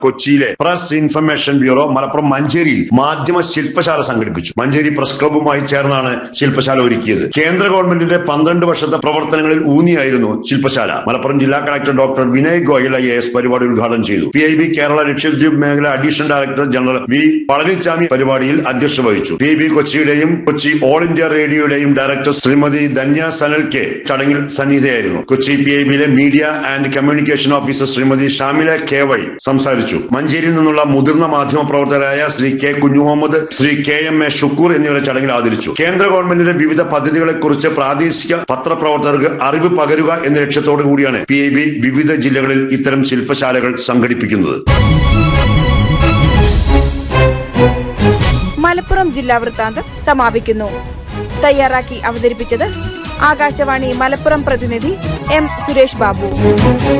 കൊച്ചിയിലെ press information bureau Malappuram മഞ്ചേരിയിൽ മാധ്യമ ശില്പശാല സംഘടിപ്പിച്ചു മഞ്ചേരി പ്രസ് ക്ലബ്ബുമായി ചേർന്നാണ് ശില്പശാല ഒരുക്കിയത് കേന്ദ്ര ഗവൺമെന്റിന്റെ പന്ത്രണ്ട് വർഷത്തെ പ്രവർത്തനങ്ങളിൽ ഊന്നിയായിരുന്നു ശില്പശാല മലപ്പുറം ജില്ലാ collector doctor Vinay Goyal I S പരിപാടി ഉദ്ഘാടനം ചെയ്തു P I B Kerala Lakshadweep മേഖല additional director general V Palaniswami പരിപാടിയിൽ അധ്യക്ഷത വഹിച്ചു പി ഐ ബി കൊച്ചിയുടെയും കൊച്ചി ഓൾ ഇന്ത്യ റേഡിയോയുടെയും ഡയറക്ടർ ശ്രീമതി ധന്യ സനൽ കെ ചടങ്ങിൽ സന്നിഹിതയായിരുന്നു കൊച്ചി പി ഐ ബിയിലെ media and communication officer Shrimati Shamila K Y സംസാരിച്ചു മഞ്ചേരിയിൽ നിന്നുള്ള മുതിർന്ന മാധ്യമ പ്രവർത്തകരായ Shri K Kunjumuhammed Shri K M A Shukoor എന്നിവരെ ചടങ്ങിൽ ആദരിച്ചു കേന്ദ്ര ഗവൺമെന്റിന്റെ വിവിധ പദ്ധതികളെ കുറിച്ച് പ്രാദേശിക പത്രപ്രവർത്തകർക്ക് അറിവ് പകരുക എന്ന ലക്ഷ്യത്തോടു കൂടിയാണ് പി ഐ ബി വിവിധ ജില്ലകളിൽ ഇത്തരം ശില്പശാലകൾ സംഘടിപ്പിക്കുന്നത് മലപ്പുറം ജില്ലാ വൃത്താന്തം സമാപിക്കുന്നു തയ്യാറാക്കി അവതരിപ്പിച്ചത് ആകാശവാണി മലപ്പുറം പ്രതിനിധി എം സുരേഷ് ബാബു